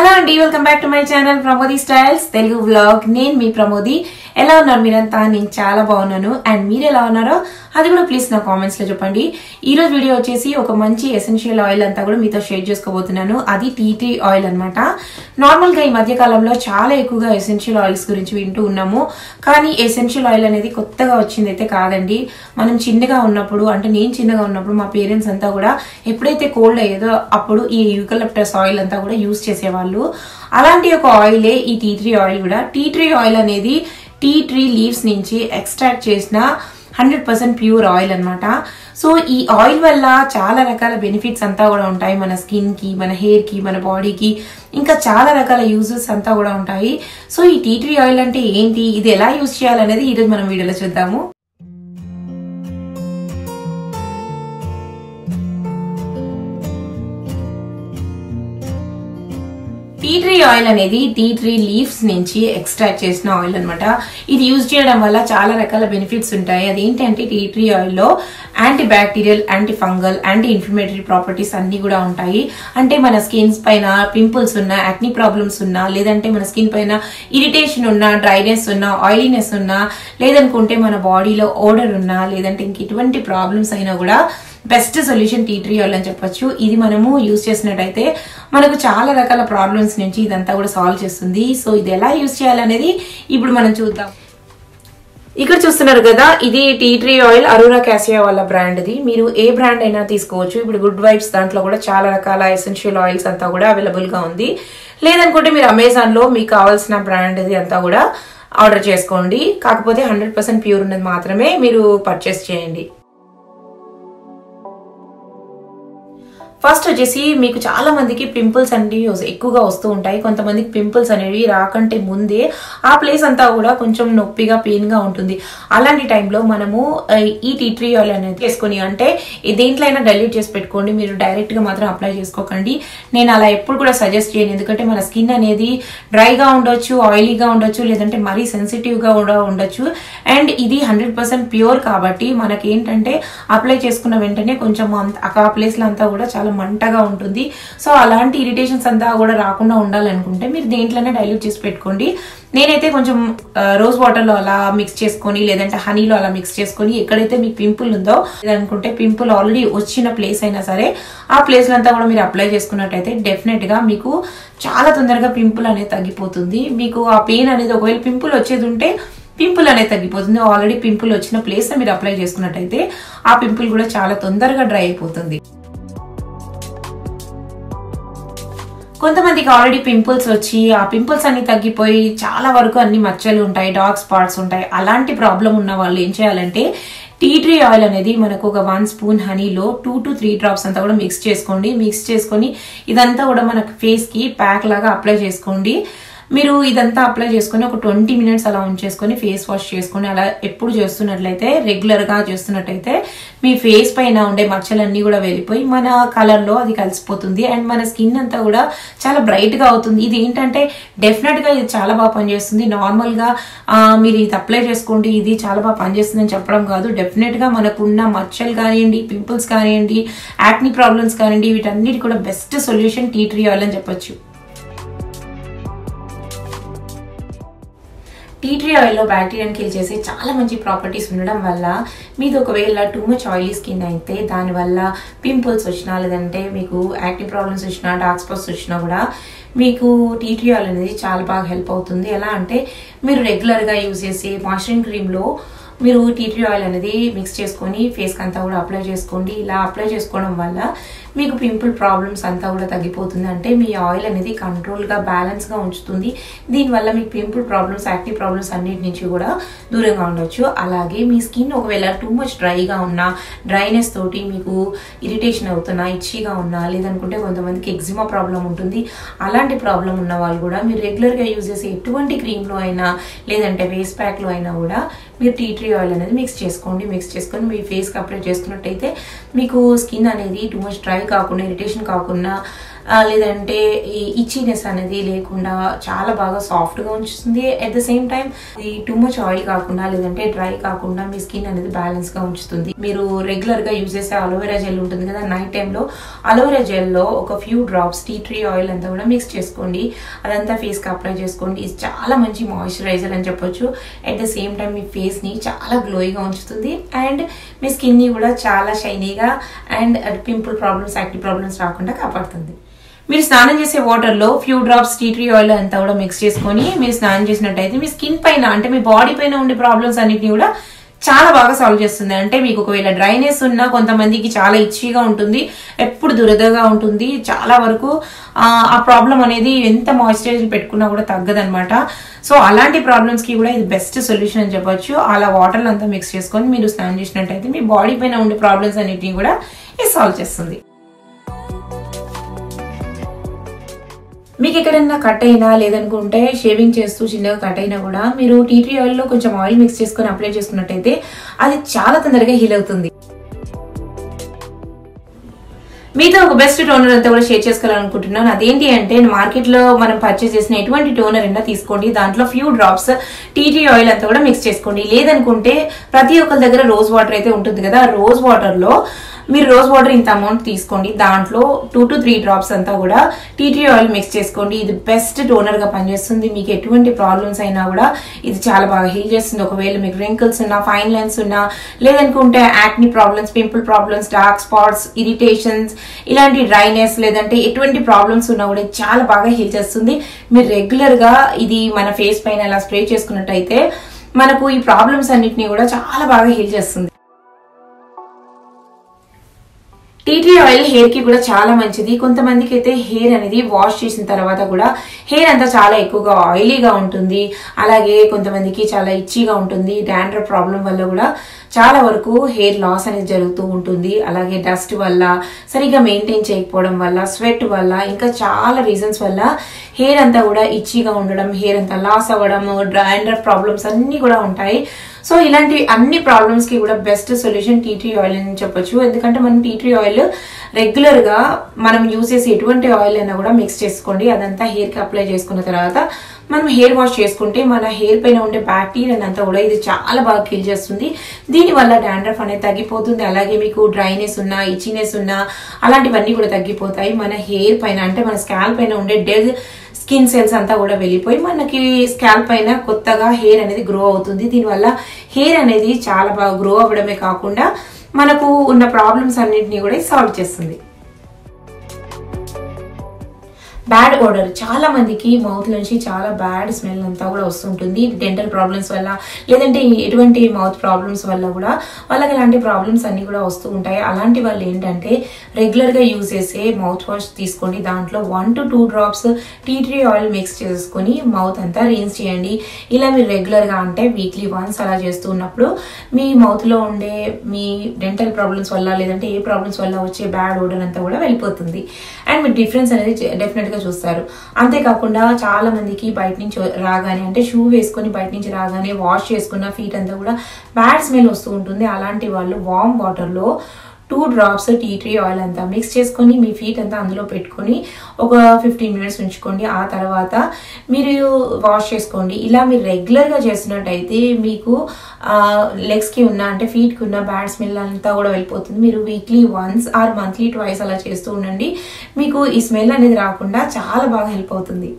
hello అండి welcome back to my channel Pramodi styles Telugu vlog నేను మీ ప్రమోది ఎలా ఉన్నారు మీరంతా నేను చాలా బాగున్నాను అండ్ మీరు ఎలా ఉన్నారో అది కూడా ప్లీజ్ నా కామెంట్స్ లో చెప్పండి ఈ రోజు వీడియో వచ్చేసి ఒక మంచి ఎసెన్షియల్ ఆయిల్ అంతా కూడా మీతో షేర్ చేసుకోబోతున్నాను అది టీ ట్రీ ఆయిల్ అనమాట నార్మల్ గా ఈ మధ్య కాలంలో చాలా ఎక్కువగా ఎసెన్షియల్ ఆయిల్స్ గురించి వింటూ ఉన్నాము కానీ ఎసెన్షియల్ ఆయిల్ అనేది కొత్తగా వచ్చింది అయితే కాదండి మనం చిన్నగా ఉన్నప్పుడు అంటే నేను చిన్నగా ఉన్నప్పుడు మా పేరెంట్స్ అంతా కూడా ఎప్పుడైతే కోల్డ్ అయ్యేదో అప్పుడు ఈ యూకలిప్టస్ ఆయిల్ అంతా కూడా యూస్ చేసేవాళ్ళు అలాంటి ఒక ఆయిలే ఈ టీ ట్రీ ఆయిల్ కూడా టీ ట్రీ ఆయిల్ అనేది టీ ట్రీ లీవ్స్ నుంచి ఎక్స్ట్రాక్ట్ చేసిన హండ్రెడ్ పర్సెంట్ ప్యూర్ ఆయిల్ అనమాట సో ఈ ఆయిల్ వల్ల చాలా రకాల బెనిఫిట్స్ అంతా కూడా ఉంటాయి మన స్కిన్ కి మన హెయిర్ కి మన బాడీకి ఇంకా చాలా రకాల యూజెస్ అంతా కూడా ఉంటాయి సో ఈ టీ ట్రీ ఆయిల్ అంటే ఏంటి ఇది ఎలా యూజ్ చేయాలనేది ఈరోజు మనం వీడియోలో చూద్దాము టీ ట్రీ ఆయిల్ అనేది టీ ట్రీ లీవ్స్ నుంచి ఎక్స్ట్రాక్ట్ చేసిన ఆయిల్ అనమాట ఇది యూజ్ చేయడం వల్ల చాలా రకాల బెనిఫిట్స్ ఉంటాయి అదేంటంటే టీ ట్రీ ఆయిల్లో anti bacterial anti fungal anti inflammatory properties అన్ని కూడా ఉంటాయి అంటే మన స్కిన్స్ పైన పింపుల్స్ ఉన్నా యాక్నీ ప్రాబ్లమ్స్ ఉన్నా లేదంటే మన స్కిన్ పైన ఇరిటేషన్ ఉన్నా డ్రైనెస్ ఉన్నా ఆయిలీనెస్ ఉన్నా లేదనుకుంటే మన బాడీలో ఓడర్ ఉన్నా లేదంటే ఇంక ఎటువంటి ప్రాబ్లమ్స్ అయినా కూడా best solution tea tree oil అని చెప్పొచ్చు ఇది మనము యూస్ చేసినట్టయితే మనకు చాలా రకాల ప్రాబ్లమ్స్ నుంచి ఇదంతా కూడా సాల్వ్ చేస్తుంది సో ఇది ఎలా యూస్ చేయాలనేది ఇప్పుడు మనం చూద్దాం ఇక్కడ చూస్తున్నారు కదా ఇది tea tree oil Aurora Cassia వాళ్ళ బ్రాండ్ ఇది మీరు ఏ బ్రాండ్ అయినా తీసుకోవచ్చు ఇప్పుడు గుడ్ వైబ్స్ దాంట్లో కూడా చాలా రకాల ఎసెన్షియల్ ఆయిల్స్ అంతా కూడా అవైలబుల్ గా ఉంది లేదనుకుంటే మీరు అమెజాన్ లో మీకు కావాల్సిన బ్రాండ్ ఇది అంతా కూడా ఆర్డర్ చేసుకోండి కాకపోతే హండ్రెడ్ పర్సెంట్ ప్యూర్ ఉన్నది మాత్రమే మీరు పర్చేస్ చేయండి ఫస్ట్ వచ్చేసి మీకు చాలా మందికి పింపుల్స్ అనేవి ఎక్కువగా వస్తూ ఉంటాయి కొంతమందికి పింపుల్స్ అనేవి రాకంటే ముందే ఆ ప్లేస్ అంతా కూడా కొంచెం నొప్పిగా పెయిన్ గా ఉంటుంది అలాంటి టైంలో మనము ఈ టీ ట్రీ ఆయిల్ అనేది చేసుకొని అంటే దేంట్లో అయినా డైల్యూట్ చేసి పెట్టుకోండి మీరు డైరెక్ట్ గా మాత్రం అప్లై చేసుకోకండి నేను అలా ఎప్పుడు కూడా సజెస్ట్ చేయను ఎందుకంటే మన స్కిన్ అనేది డ్రైగా ఉండొచ్చు ఆయిలీగా ఉండొచ్చు లేదంటే మరీ సెన్సిటివ్ గా కూడా ఉండొచ్చు అండ్ ఇది హండ్రెడ్ పర్సెంట్ ప్యూర్ కాబట్టి మనకి ఏంటంటే అప్లై చేసుకున్న వెంటనే కొంచెం ఆ ప్లేస్ లో అంతా కూడా చాలా మంటగా ఉంటుంది సో అలాంటి ఇరిటేషన్స్ అంతా కూడా రాకుండా ఉండాలనుకుంటే మీరు దేంట్లోనే డైల్యూట్ చేసి పెట్టుకోండి నేనైతే కొంచెం రోజ్ వాటర్లో అలా మిక్స్ చేసుకొని లేదంటే హనీలో అలా మిక్స్ చేసుకొని ఎక్కడైతే మీకు పింపుల్ ఉందో లేదనుకుంటే పింపుల్ ఆల్రెడీ వచ్చిన ప్లేస్ అయినా సరే ఆ ప్లేస్ అంతా కూడా మీరు అప్లై చేసుకున్నట్టయితే డెఫినెట్ గా మీకు చాలా తొందరగా పింపుల్ అనేది తగ్గిపోతుంది మీకు ఆ పెయిన్ అనేది ఒకవేళ పింపుల్ వచ్చేది ఉంటే పింపుల్ అనేది తగ్గిపోతుంది ఆల్రెడీ పింపుల్ వచ్చిన ప్లేస్ మీరు అప్లై చేసుకున్నట్టయితే ఆ పింపుల్ కూడా చాలా తొందరగా డ్రై అయిపోతుంది కొంతమందికి ఆల్రెడీ పింపుల్స్ వచ్చి ఆ పింపుల్స్ అన్ని తగ్గిపోయి చాలా వరకు అన్ని మచ్చలు ఉంటాయి డార్క్ స్పాట్స్ ఉంటాయి అలాంటి ప్రాబ్లం ఉన్న వాళ్ళు ఏం చేయాలంటే టీ ట్రీ ఆయిల్ అనేది మనకు ఒక వన్ స్పూన్ హనీలో టూ టు త్రీ డ్రాప్స్ అంతా కూడా మిక్స్ చేసుకోండి మిక్స్ చేసుకొని ఇదంతా కూడా మనకు ఫేస్ కి ప్యాక్ లాగా అప్లై చేసుకోండి మీరు ఇదంతా అప్లై చేసుకొని ఒక ట్వంటీ మినిట్స్ అలా ఉంచేసుకొని ఫేస్ వాష్ చేసుకొని అలా ఎప్పుడు చేస్తున్నట్లయితే రెగ్యులర్ గా చేస్తున్నట్టయితే మీ ఫేస్ పైన ఉండే మచ్చలన్నీ కూడా వెళ్ళిపోయి మన కలర్ లో అది కలిసిపోతుంది అండ్ మన స్కిన్ అంతా కూడా చాలా బ్రైట్ గా అవుతుంది ఇది ఏంటంటే డెఫినెట్ గా ఇది చాలా బాగా పనిచేస్తుంది నార్మల్ గా మీరు ఇది అప్లై చేసుకోండి ఇది చాలా బాగా పనిచేస్తుంది అని చెప్పడం కాదు డెఫినెట్ గా మనకున్న మచ్చలు కానివ్వండి పింపుల్స్ కానివ్వండి యాక్ని ప్రాబ్లమ్స్ కానివ్వండి వీటన్నిటి కూడా best solution tea tree oil అని చెప్పొచ్చు టీ ట్రీ ఆయిల్లో బ్యాక్టీరియాని కిల్ చేసే చాలా మంచి ప్రాపర్టీస్ ఉండడం వల్ల మీది ఒకవేళ టూ మచ్ ఆయిలీ స్కిన్ అయితే దానివల్ల పింపుల్స్ వచ్చినా లేదంటే మీకు యాక్టివ్ ప్రాబ్లమ్స్ వచ్చినా డార్క్ స్పాట్స్ వచ్చినా కూడా మీకు టీ ట్రీ ఆయిల్ అనేది చాలా బాగా హెల్ప్ అవుతుంది ఎలా అంటే మీరు రెగ్యులర్గా యూజ్ చేసే మాయిశ్చరింగ్ క్రీమ్లో మీరు టీ ట్రీ ఆయిల్ అనేది మిక్స్ చేసుకొని ఫేస్కి అంతా కూడా అప్లై చేసుకోండి ఇలా అప్లై చేసుకోవడం వల్ల మీకు పింపుల్ ప్రాబ్లమ్స్ అంతా కూడా తగ్గిపోతుంది అంటే మీ ఆయిల్ అనేది కంట్రోల్గా బ్యాలెన్స్గా ఉంచుతుంది దీనివల్ల మీకు పింపుల్ ప్రాబ్లమ్స్ యాక్టివ్ ప్రాబ్లమ్స్ అన్నిటి నుంచి కూడా దూరంగా ఉండొచ్చు అలాగే మీ స్కిన్ ఒకవేళ టూ మచ్ డ్రైగా ఉన్నా డ్రైనెస్ తోటి మీకు ఇరిటేషన్ అవుతున్నా ఇచ్చిగా ఉన్నా లేదనుకుంటే కొంతమందికి ఎగ్జిమా ప్రాబ్లం ఉంటుంది అలాంటి ప్రాబ్లం ఉన్న వాళ్ళు కూడా మీరు రెగ్యులర్గా యూజ్ చేసే ఎటువంటి క్రీమ్లో అయినా లేదంటే ఫేస్ ప్యాక్లో అయినా కూడా మీరు టీ ట్రీ ఆయిల్ అనేది మిక్స్ చేసుకోండి మిక్స్ చేసుకొని మీ ఫేస్కి అప్లై చేసుకున్నట్టయితే మీకు స్కిన్ అనేది టూ మచ్ డ్రై కాకుండా ఇరిటేషన్ కాకుండా ఆ, లేదంటే ఈ ఇచ్చినెస్ అనేది లేకుండా చాలా బాగా సాఫ్ట్ గా ఉంచుతుంది అట్ ద సేమ్ టైం ఇది టూ మచ్ ఆయిల్ కాకుండా లేదంటే డ్రై కాకుండా మీ స్కిన్ అనేది బ్యాలెన్స్ గా ఉంచుతుంది మీరు రెగ్యులర్ గా యూజ్ చేసే అలోవెరా జెల్ ఉంటుంది కదా నైట్ టైంలో అలోవెరా జెల్ లో ఒక few drops tea tree oil అంతా కూడా మిక్స్ చేసుకోండి అదంతా ఫేస్ కి అప్లై చేసుకోండి ఇది చాలా మంచి మాయిశ్చరైజర్ అని చెప్పొచ్చు అట్ ద సేమ్ టైం మీ ఫేస్ ని చాలా గ్లోయిగా ఉంచుతుంది అండ్ మీ స్కిన్ ని కూడా చాలా షైనీగా and pimple problems active problems రాకుండా కాపాడుతుంది మీరు స్నానం చేసే వాటర్ లో few drops tea tree oil అంతా కూడా మిక్స్ చేసుకొని మీరు స్నానం చేసినట్టయితే మీ స్కిన్ పైన అంటే మీ బాడీ పైన ఉండే ప్రాబ్లమ్స్ అన్నిటిని కూడా చాలా బాగా సాల్వ్ చేస్తుంది అంటే మీకు ఒకవేళ డ్రైనెస్ ఉన్నా కొంతమందికి చాలా ఇచ్చిగా ఉంటుంది ఎప్పుడు దురదగా ఉంటుంది చాలా వరకు ఆ, ఆ ప్రాబ్లం అనేది ఎంత మాయిశ్చరైజర్ పెట్టుకున్నా కూడా తగ్గదనమాట సో అలాంటి ప్రాబ్లమ్స్ కి కూడా ఇది బెస్ట్ సొల్యూషన్ అని చెప్పొచ్చు అలా వాటర్ అంతా మిక్స్ చేసుకొని మీరు స్నానం చేసినట్టయితే మీ బాడీ పైన ఉండే ప్రాబ్లమ్స్ అన్నిటిని కూడా ఇది సాల్వ్ చేస్తుంది మీకు ఎక్కడైనా కట్ అయినా లేదనుకుంటే షేవింగ్ చేస్తూ చిన్నగా కట్ అయినా కూడా మీరు టీ ట్రీ ఆయిల్లో కొంచెం ఆయిల్ మిక్స్ చేసుకొని అప్లై చేసుకున్నట్టయితే అది చాలా తొందరగా హీల్ అవుతుంది మీతో ఒక బెస్ట్ టోనర్ అంతా కూడా షేర్ చేసుకోవాలనుకుంటున్నాను అదేంటి అంటే మార్కెట్ లో మనం పర్చేస్ చేసిన ఎటువంటి టోనర్ అయినా తీసుకోండి దాంట్లో ఫ్యూ డ్రాప్స్ టీటీ ఆయిల్ అంతా కూడా మిక్స్ చేసుకోండి లేదనుకుంటే ప్రతి ఒక్కరి దగ్గర రోజ్ వాటర్ అయితే ఉంటుంది కదా ఆ రోజ్ వాటర్ లో మీరు రోజ్ వాటర్ ఇంత అమౌంట్ తీసుకోండి దాంట్లో టూ టు త్రీ డ్రాప్స్ అంతా కూడా టీటీ ఆయిల్ మిక్స్ చేసుకోండి ఇది బెస్ట్ టోనర్ గా పనిచేస్తుంది మీకు ఎటువంటి ప్రాబ్లమ్స్ అయినా కూడా ఇది చాలా బాగా హీల్ చేస్తుంది ఒకవేళ మీకు రింకిల్స్ ఉన్నా ఫైన్ లైన్స్ ఉన్నా లేదనుకుంటే acne problems pimple problems dark spots irritations ఇలాంటి డ్రైనెస్ లేదంటే ఎటువంటి ప్రాబ్లమ్స్ ఉన్నా కూడా ఇది చాలా బాగా హీల్ చేస్తుంది మీరు రెగ్యులర్ గా ఇది మన ఫేస్ పైన ఇలా స్ప్రే చేసుకున్నట్టయితే మనకు ఈ ప్రాబ్లమ్స్ అన్నిటిని కూడా చాలా బాగా హీల్ చేస్తుంది టీ ట్రీ ఆయిల్ హెయిర్ కి కూడా చాలా మంచిది కొంతమందికి అయితే హెయిర్ అనేది వాష్ చేసిన తర్వాత కూడా హెయిర్ అంతా చాలా ఎక్కువగా ఆయిలీగా ఉంటుంది అలాగే కొంతమందికి చాలా ఇచ్చిగా ఉంటుంది డాండ్రఫ్ ప్రాబ్లం వల్ల కూడా చాలా వరకు హెయిర్ లాస్ అనేది జరుగుతూ ఉంటుంది అలాగే డస్ట్ వల్ల సరిగ్గా మెయింటైన్ చేయకపోవడం వల్ల స్వెట్ వల్ల ఇంకా చాలా రీజన్స్ వల్ల హెయిర్ అంతా కూడా ఇచ్చిగా ఉండడం హెయిర్ అంతా లాస్ అవ్వడం డాండ్రఫ్ ప్రాబ్లమ్స్ అన్ని కూడా ఉంటాయి సో ఇలాంటి అన్ని ప్రాబ్లమ్స్ కి కూడా best solution tea tree oil అని చెప్పొచ్చు ఎందుకంటే మనం టీ ట్రీ ఆయిల్ రెగ్యులర్ గా మనం యూజ్ చేసే ఎటువంటి ఆయిల్ అయినా కూడా మిక్స్ చేసుకోండి అదంతా హెయిర్ కి అప్లై చేసుకున్న తర్వాత మనం హెయిర్ వాష్ చేసుకుంటే మన హెయిర్ పైన ఉండే బ్యాక్టీరియా అంతా కూడా ఇది చాలా బాగా కిల్ చేస్తుంది దీని వల్ల డాండ్రఫ్ అనేది తగ్గిపోతుంది అలాగే మీకు డ్రైనెస్ ఉన్నా ఇచ్చినెస్ ఉన్నా అలాంటివన్నీ కూడా తగ్గిపోతాయి మన హెయిర్ పైన అంటే మన స్కాల్ పైన ఉండే డెడ్ స్కిన్ సెల్స్ అంతా కూడా వెళ్ళిపోయి మనకి స్కాల్ప్ పైన కొత్తగా హెయిర్ అనేది గ్రో అవుతుంది దీనివల్ల హెయిర్ అనేది చాలా బాగా గ్రో అవ్వడమే కాకుండా మనకు ఉన్న ప్రాబ్లమ్స్ అన్నింటినీ కూడా సాల్వ్ చేస్తుంది బ్యాడ్ ఓడర్ చాలా మందికి మౌత్ నుంచి చాలా బ్యాడ్ స్మెల్ అంతా కూడా వస్తుంటుంది డెంటల్ ప్రాబ్లమ్స్ వల్ల లేదంటే ఎటువంటి మౌత్ ప్రాబ్లమ్స్ వల్ల కూడా వాళ్ళకి అలాంటి ప్రాబ్లమ్స్ అన్ని కూడా వస్తూ ఉంటాయి అలాంటి వాళ్ళు ఏంటంటే రెగ్యులర్ గా యూజ్ చేసే మౌత్ వాష్ తీసుకోండి దాంట్లో one to two drops tea tree oil mix చేసుకొని మౌత్ అంతా రిన్స్ చేయండి ఇలా మీరు రెగ్యులర్ గా అంటే వీక్లీ వన్స్ అలా చేస్తూ ఉన్నప్పుడు మీ మౌత్ లో ఉండే మీ డెంటల్ ప్రాబ్లమ్స్ వల్ల లేదంటే ఏ ప్రాబ్లమ్స్ వల్ల వచ్చే బ్యాడ్ ఓడర్ అంతా కూడా వెళ్ళిపోతుంది అండ్ మీరు డిఫరెన్స్ అనేది డెఫినెట్ గా చూస్తారు అంతేకాకుండా చాలా మందికి బయట నుంచి రాగానే అంటే షూ వేసుకొని బయట నుంచి రాగానే వాష్ చేసుకున్న ఫీట్ అంతా కూడా బ్యాడ్ స్మెల్ వస్తూ ఉంటుంది అలాంటి వాళ్ళు వామ్ వాటర్ లో two drops tea tree oil అంతా మిక్స్ చేసుకొని మీ ఫీట్ అంతా అందులో పెట్టుకొని ఒక ఫిఫ్టీన్ మినిట్స్ ఉంచుకోండి ఆ తర్వాత మీరు వాష్ చేసుకోండి ఇలా మీరు రెగ్యులర్గా చేస్తున్నట్టయితే మీకు లెగ్స్కి ఉన్న అంటే ఫీట్కి ఉన్న బ్యాడ్ స్మెల్ అంతా కూడా వెళ్ళిపోతుంది మీరు weekly once or monthly twice అలా చేస్తూ ఉండండి మీకు ఈ స్మెల్ అనేది రాకుండా చాలా బాగా హెల్ప్ అవుతుంది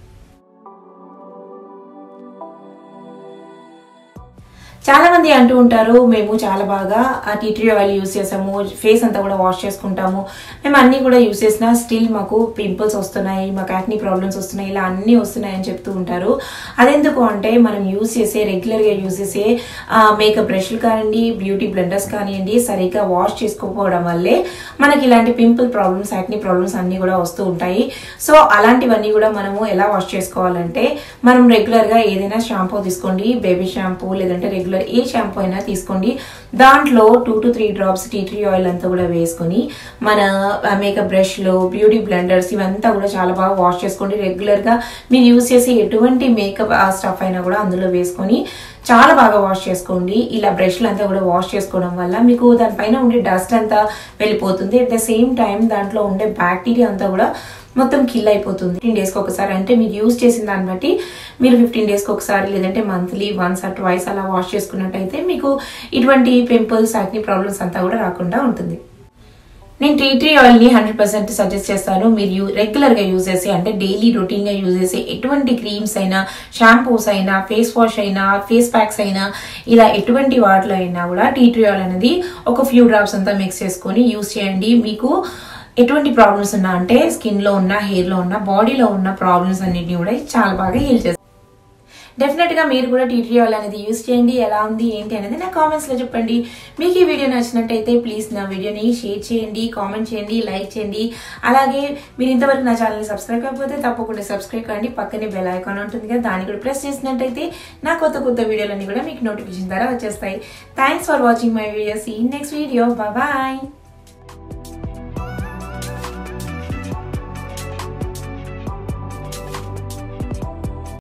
చాలా మంది అంటూ ఉంటారు మేము చాలా బాగా ఆ టీ ట్రీ ఆయిల్ యూస్ చేసాము ఫేస్ అంతా కూడా వాష్ చేసుకుంటాము మేము అన్ని కూడా యూస్ చేసినా స్టిల్ మాకు పింపుల్స్ వస్తున్నాయి మాకు యాక్ని ప్రాబ్లమ్స్ వస్తున్నాయి ఇలా అన్ని వస్తున్నాయి అని చెప్తూ ఉంటారు అదెందుకు అంటే మనం యూస్ చేసే రెగ్యులర్గా యూస్ చేసే మేకప్ బ్రష్లు కానివ్వండి బ్యూటీ బ్లెండర్స్ కానివ్వండి సరిగ్గా వాష్ చేసుకోకపోవడం వల్లే మనకి ఇలాంటి పింపుల్ ప్రాబ్లమ్స్ యాక్ని ప్రాబ్లమ్స్ అన్ని కూడా వస్తూ ఉంటాయి సో అలాంటివన్నీ కూడా మనము ఎలా వాష్ చేసుకోవాలంటే మనం రెగ్యులర్గా ఏదైనా షాంపూ తీసుకోండి బేబీ షాంపూ లేదంటే రెగ్యులర్ ఏ షాంపూ అయినా తీసుకోండి దాంట్లో two to three drops tea tree oil అంతా కూడా వేసుకొని మన మేకప్ బ్రష్లు బ్యూటీ బ్లెండర్స్ ఇవంతా కూడా చాలా బాగా వాష్ చేసుకోండి రెగ్యులర్గా మీరు యూస్ చేసే ఎటువంటి మేకప్ స్టఫ్ అయినా కూడా అందులో వేసుకొని చాలా బాగా వాష్ చేసుకోండి ఇలా బ్రష్లు అంతా కూడా వాష్ చేసుకోవడం వల్ల మీకు దానిపైన ఉండే డస్ట్ అంతా వెళ్ళిపోతుంది అట్ ద సేమ్ టైం దాంట్లో ఉండే బ్యాక్టీరియా అంతా కూడా మొత్తం కిల్ అయిపోతుంది ఫిఫ్టీన్ డేస్కి ఒకసారి అంటే మీరు యూజ్ చేసిన దాన్ని బట్టి మీరు ఫిఫ్టీన్ డేస్కి ఒకసారి లేదంటే మంత్లీ వన్స్ ఆర్ ట్వైస్ అలా వాష్ చేసుకున్నట్టయితే మీకు ఇటువంటి పింపుల్స్ యాక్ని ప్రాబ్లమ్స్ అంతా కూడా రాకుండా ఉంటుంది నేను టీ ట్రీ ఆయిల్ని హండ్రెడ్ పర్సెంట్ సజెస్ట్ చేస్తాను మీరు యూ రెగ్యులర్గా యూజ్ చేసే అంటే డైలీ రొటీన్గా యూజ్ చేసే ఎటువంటి క్రీమ్స్ అయినా షాంపూస్ అయినా ఫేస్ వాష్ అయినా ఫేస్ ప్యాక్స్ అయినా ఇలా ఎటువంటి వాటిలో అయినా కూడా టీ ట్రీ ఆయిల్ అనేది ఒక ఫ్యూ డ్రాప్స్ అంతా మిక్స్ చేసుకొని యూజ్ చేయండి మీకు ఎటువంటి ప్రాబ్లమ్స్ ఉన్నా అంటే స్కిన్లో ఉన్న హెయిర్లో ఉన్న బాడీలో ఉన్న ప్రాబ్లమ్స్ అన్నిటిని కూడా చాలా బాగా హీల్ చేస్తుంది డెఫినెట్ గా మీరు కూడా టీ ఆయిల్ అనేది యూస్ చేయండి ఎలా ఉంది ఏంటి అనేది నా కామెంట్స్ లో చెప్పండి మీకు ఈ వీడియో నచ్చినట్టయితే ప్లీజ్ నా వీడియోని షేర్ చేయండి కామెంట్ చేయండి లైక్ చేయండి అలాగే మీరు ఇంతవరకు నా ఛానల్ సబ్స్క్రైబ్ కాకపోతే తప్పకుండా సబ్స్క్రైబ్ కండి పక్కనే బెల్ ఐకాన్ ఉంటుంది కదా దాన్ని కూడా ప్రెస్ చేసినట్టయితే నా కొత్త కొత్త వీడియోలన్నీ కూడా మీకు నోటిఫికేషన్ ద్వారా వచ్చేస్తాయి thanks for watching my videos ఈ నెక్స్ట్ వీడియో బాయ్